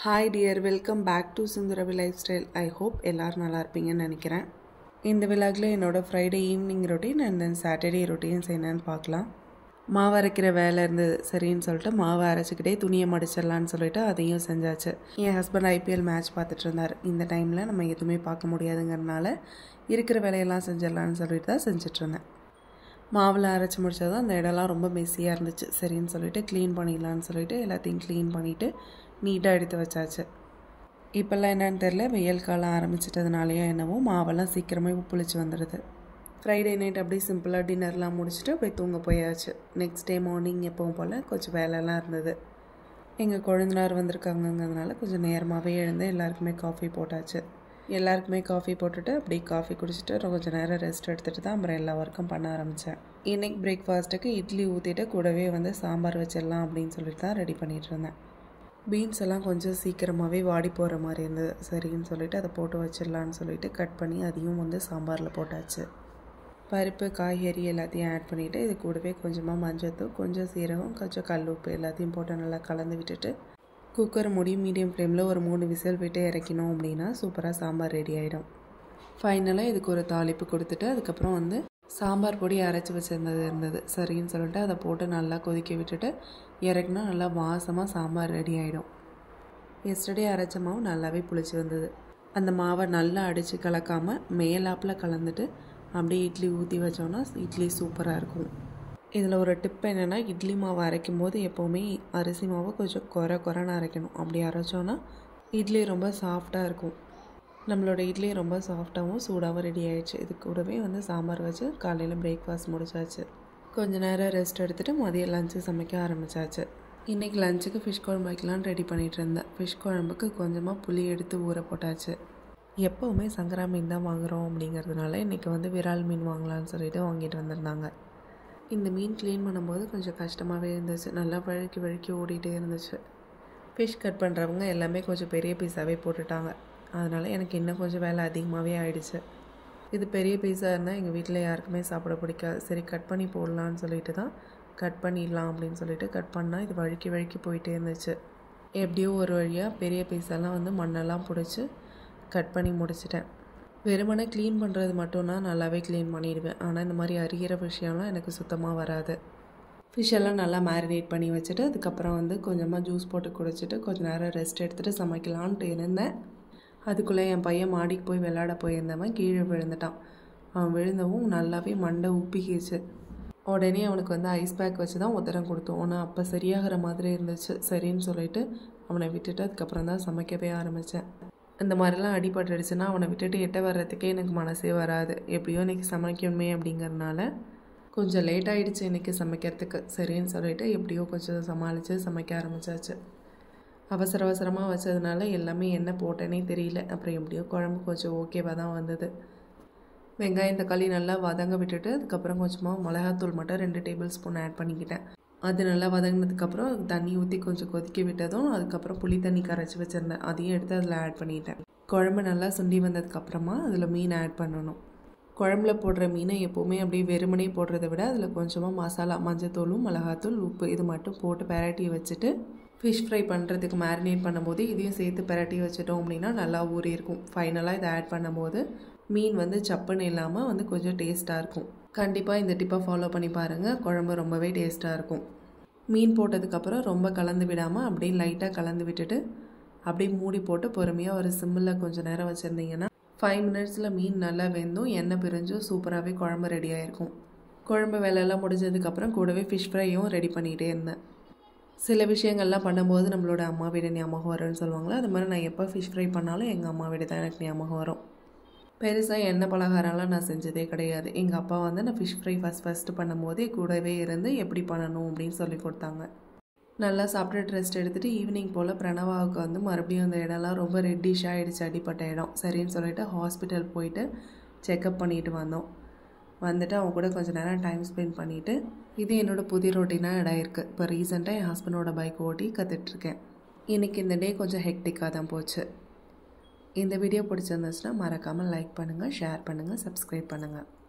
hi dear welcome back to Sundaravi lifestyle I hope எல்லோரும் நல்லா இருப்பீங்கன்னு நினைக்கிறேன் இந்த விலாகில் என்னோடய Friday evening routine and then Saturday routines என்னன்னு பார்க்கலாம் மாவு அரைக்கிற வேலை இருந்தது சரின்னு சொல்லிட்டு மாவை அரைச்சிக்கிட்டே துணியை மடிச்சிடலான்னு சொல்லிட்டு அதையும் செஞ்சாச்சு என் ஹஸ்பண்ட் ஐபிஎல் மேட்ச் பார்த்துட்டு இருந்தார் இந்த டைமில் நம்ம எதுவுமே பார்க்க முடியாதுங்கிறனால இருக்கிற வேலையெல்லாம் செஞ்சிடலான்னு சொல்லிட்டு தான் செஞ்சிட்ருந்தேன் மாவில் அரைச்சி முடிச்சதும் அந்த இடம்லாம் ரொம்ப மெஸ்ஸியாக இருந்துச்சு சரின்னு சொல்லிட்டு க்ளீன் பண்ணிடலான்னு சொல்லிட்டு எல்லாத்தையும் க்ளீன் பண்ணிவிட்டு நீட்டாக எடுத்து வச்சாச்சு இப்போல்லாம் என்னன்னு தெரில வெயில் காலம் ஆரம்பிச்சிட்டதுனாலயோ என்னவோ மாவெல்லாம் சீக்கிரமே புளிச்சு வந்துடுது ஃப்ரைடே நைட் அப்படியே சிம்பிளாக டின்னர்லாம் முடிச்சுட்டு அப்படியே தூங்க போயாச்சு நெக்ஸ்ட் டே மார்னிங் எப்பவும் போல் கொஞ்சம் வேலைலாம் இருந்தது எங்கள் கொழுந்தனார் வந்திருக்காங்கங்கிறதுனால கொஞ்சம் நேரமாகவே எழுந்து எல்லாருக்குமே காஃபி போட்டாச்சு எல்லாருக்குமே காஃபி போட்டுட்டு அப்படியே காஃபி குடிச்சிட்டு கொஞ்சம் நேரம் ரெஸ்ட் எடுத்துகிட்டு தான் அப்புறம் எல்லா ஒர்க்கும் பண்ண ஆரம்பித்தேன் இன்றைக்கி பிரேக்ஃபாஸ்ட்டுக்கு இட்லி ஊற்றிட்டு கூடவே வந்து சாம்பார் வச்சிடலாம் அப்படின்னு சொல்லிட்டு தான் ரெடி பண்ணிகிட்டு இருந்தேன் பீன்ஸ் எல்லாம் கொஞ்சம் சீக்கிரமாகவே வாடி போகிற மாதிரி இருந்தது சரின்னு சொல்லிவிட்டு அதை போட்டு வச்சிடலான்னு சொல்லிட்டு கட் பண்ணி அதையும் வந்து சாம்பாரில் போட்டாச்சு பருப்பு காய்கறி எல்லாத்தையும் ஆட் பண்ணிவிட்டு இது கூடவே கொஞ்சமாக மஞ்சத்தூள் கொஞ்சம் சீரகம் கொஞ்சம் கல் உப்பு எல்லாத்தையும் போட்டு நல்லா கலந்து விட்டுட்டு குக்கர் மூடி மீடியம் ஃப்ளேமில் ஒரு மூணு விசில் விட்டு இறக்கணும் அப்படின்னா சூப்பராக சாம்பார் ரெடி ஆகிடும் ஃபைனலாக இதுக்கு ஒரு தாளிப்பு கொடுத்துட்டு அதுக்கப்புறம் வந்து சாம்பார் பொடி அரைச்சி வச்சுருந்தது இருந்தது சரின்னு சொல்லிட்டு அதை போட்டு நல்லா கொதிக்க விட்டுட்டு இறக்குனா நல்லா வாசமாக சாம்பார் ரெடி ஆகிடும் எஸ்டர்டே அரைச்ச மாவு நல்லாவே புளிச்சு வந்தது அந்த மாவை நல்லா அடித்து கலக்காமல் மேலாப்பில் கலந்துட்டு அப்படியே இட்லி ஊற்றி வச்சோன்னா இட்லி சூப்பராக இருக்கும் இதில் ஒரு டிப் என்னென்னா இட்லி மாவு அரைக்கும் போது எப்போவுமே அரிசி மாவை கொஞ்சம் குறை குறைன்னு அரைக்கணும் அப்படி அரைச்சோன்னா இட்லி ரொம்ப சாஃப்டாக இருக்கும் நம்மளோட இட்லி ரொம்ப சாஃப்டாகவும் சூடாகவும் ரெடி ஆயிடுச்சு இது கூடவே வந்து சாம்பார் வச்சு காலையில் பிரேக்ஃபாஸ்ட் முடிச்சாச்சு கொஞ்ச நேரம் ரெஸ்ட் எடுத்துகிட்டு மதியம் லஞ்சு சமைக்க ஆரம்பித்தாச்சு இன்றைக்கி லஞ்சுக்கு ஃபிஷ் குழம்பு வைக்கலான்னு ரெடி பண்ணிகிட்டு இருந்தேன் ஃபிஷ் குழம்புக்கு கொஞ்சமாக புளி எடுத்து ஊற போட்டாச்சு எப்போவுமே சங்கரா மீன் தான் வாங்குகிறோம் அப்படிங்கிறதுனால இன்றைக்கி வந்து விரால் மீன் வாங்கலான்னு சொல்லிட்டு வாங்கிட்டு வந்திருந்தாங்க இந்த மீன் க்ளீன் பண்ணும்போது கொஞ்சம் கஷ்டமாகவே இருந்துச்சு நல்லா வழுக்கி வழுக்கி ஓடிட்டே இருந்துச்சு ஃபிஷ் கட் பண்ணுறவங்க எல்லாமே கொஞ்சம் பெரிய பீஸாகவே போட்டுட்டாங்க அதனால் எனக்கு இன்னும் கொஞ்சம் வேலை அதிகமாகவே ஆயிடுச்சு இது பெரிய பீஸாக இருந்தால் எங்கள் வீட்டில் யாருக்குமே சாப்பிட பிடிக்காது சரி கட் பண்ணி போடலான்னு சொல்லிட்டு தான் கட் பண்ணிடலாம் அப்படின்னு சொல்லிட்டு கட் பண்ணால் இது வழுக்கி வழுக்கி போயிட்டே இருந்துச்சு எப்படியோ ஒரு வழியாக பெரிய பீஸெல்லாம் வந்து மண்ணெல்லாம் பிடிச்சி கட் பண்ணி முடிச்சிட்டேன் வெறுமனே க்ளீன் பண்ணுறது மட்டும்னா நல்லாவே க்ளீன் பண்ணிடுவேன் ஆனால் இந்த மாதிரி அரிகிற விஷயம்லாம் எனக்கு சுத்தமாக வராது ஃபிஷ் எல்லாம் நல்லா மேரினேட் பண்ணி வச்சுட்டு அதுக்கப்புறம் வந்து கொஞ்சமாக ஜூஸ் போட்டு குடிச்சிட்டு கொஞ்சம் நேரம் ரெஸ்ட் எடுத்துகிட்டு சமைக்கலான்ட்டு இருந்தேன் அதுக்குள்ளே என் பையன் மாடிக்கு போய் விளையாட போயிருந்தவன் கீழே விழுந்துட்டான் அவன் விழுந்தவும் நல்லாவே மண்டை உப்பிக்கிச்சு உடனே அவனுக்கு வந்து ஐஸ் பேக் வச்சு தான் உத்தரம் கொடுத்தோம் ஆனால் அப்போ சரியாகிற மாதிரி இருந்துச்சு சரின்னு சொல்லிட்டு அவனை விட்டுட்டு அதுக்கப்புறம் தான் சமைக்கவே ஆரம்பித்தேன் இந்த மாதிரிலாம் அடிபட்டுடுச்சுன்னா அவனை விட்டுட்டு எட்ட வர்றதுக்கே எனக்கு மனசே வராது எப்படியோ இன்றைக்கி சமைக்கணுமே அப்படிங்கிறனால கொஞ்சம் லேட் ஆகிடுச்சு இன்றைக்கி சமைக்கிறதுக்கு சரின்னு சொல்லிட்டு எப்படியோ கொஞ்சம் சமாளித்து சமைக்க ஆரம்பித்தாச்சு அவசர அவசரமாக வச்சதுனால எல்லாமே என்ன போட்டேனே தெரியல அப்புறம் எப்படியோ குழம்பு கொஞ்சம் ஓகேவாக தான் வந்தது வெங்காயம் தக்காளி நல்லா வதங்க விட்டுட்டு அதுக்கப்புறம் கொஞ்சமாக மிளகாத்தூள் மட்டும் ரெண்டு டேபிள் ஸ்பூன் ஆட் பண்ணிக்கிட்டேன் அது நல்லா வதங்கினதுக்கப்புறம் தண்ணி ஊற்றி கொஞ்சம் கொதிக்க விட்டதும் அதுக்கப்புறம் புளி தண்ணி கரைச்சி வச்சுருந்தேன் அதையும் எடுத்து அதில் ஆட் பண்ணிட்டேன் குழம்பு நல்லா சுண்டி வந்ததுக்கப்புறமா அதில் மீன் ஆட் பண்ணணும் குழம்புல போடுற மீனை எப்போவுமே அப்படியே வெறுமனே போடுறத விட அதில் கொஞ்சமாக மசாலா மஞ்சத்தூளும் மிளகாத்தூள் உப்பு இது மட்டும் போட்டு பெரட்டி வச்சுட்டு ஃபிஷ் ஃப்ரை பண்ணுறதுக்கு மேரினேட் பண்ணும்போது இதையும் சேர்த்து பெரட்டி வச்சிட்டோம் அப்படின்னா நல்லா ஊறி இருக்கும் ஃபைனலாக இதை ஆட் பண்ணும்போது மீன் வந்து சப்புன்னு இல்லாமல் வந்து கொஞ்சம் டேஸ்ட்டாக இருக்கும் கண்டிப்பாக இந்த டிப்பை ஃபாலோ பண்ணி பாருங்கள் குழம்பு ரொம்பவே டேஸ்ட்டாக இருக்கும் மீன் போட்டதுக்கப்புறம் ரொம்ப கலந்து விடாமல் அப்படியே லைட்டாக கலந்து விட்டுட்டு அப்படியே மூடி போட்டு பொறுமையாக ஒரு சிம்மில் கொஞ்சம் நேரம் வச்சுருந்தீங்கன்னா ஃபைவ் மினிட்ஸில் மீன் நல்லா வெந்தும் எண்ணெய் பிரிஞ்சும் சூப்பராகவே குழம்பு ரெடி ஆகிருக்கும் குழம்பு வேலையெல்லாம் முடிஞ்சதுக்கப்புறம் கூடவே ஃபிஷ் ஃப்ரையும் ரெடி பண்ணிகிட்டே இருந்தேன் சில விஷயங்கள்லாம் பண்ணும்போது நம்மளோட அம்மா வீடு ஞாபகம் வரும்னு சொல்லுவாங்களா அது மாதிரி நான் எப்போ ஃபிஷ் ஃப்ரை பண்ணாலும் எங்கள் அம்மா வீடு தான் எனக்கு ஞாபகம் வரும் பெருசாக எண்ணெய் பலகாரம்லாம் நான் செஞ்சதே கிடையாது எங்கள் அப்பா வந்து நான் ஃபிஷ் ஃப்ரை ஃபஸ்ட் ஃபஸ்ட்டு பண்ணும்போதே கூடவே இருந்து எப்படி பண்ணணும் அப்படின்னு சொல்லி கொடுத்தாங்க நல்லா சாப்பிட்டு ரெஸ்ட் எடுத்துகிட்டு ஈவினிங் போல் பிரணவாவுக்கு வந்து மறுபடியும் அந்த இடம்லாம் ரொம்ப ரெட்டிஷ் ஆகிடுச்சு அடிப்பட்ட இடம் சரின்னு சொல்லிட்டு ஹாஸ்பிட்டல் போயிட்டு செக்கப் பண்ணிட்டு வந்தோம் வந்துட்டு அவங்க கூட கொஞ்சம் நேரம் டைம் ஸ்பெண்ட் பண்ணிவிட்டு இது என்னோடய புதிய ரொட்டீனாக இடம் இருக்குது இப்போ ரீசெண்டாக என் ஹஸ்பண்டோட பைக் ஓட்டி கற்றுட்ருக்கேன் இன்றைக்கி இந்த டே கொஞ்சம் ஹெக்டிக்காக தான் போச்சு இந்த வீடியோ பிடிச்சிருந்துச்சுன்னா மறக்காமல் லைக் பண்ணுங்கள் ஷேர் பண்ணுங்கள் சப்ஸ்கிரைப் பண்ணுங்கள்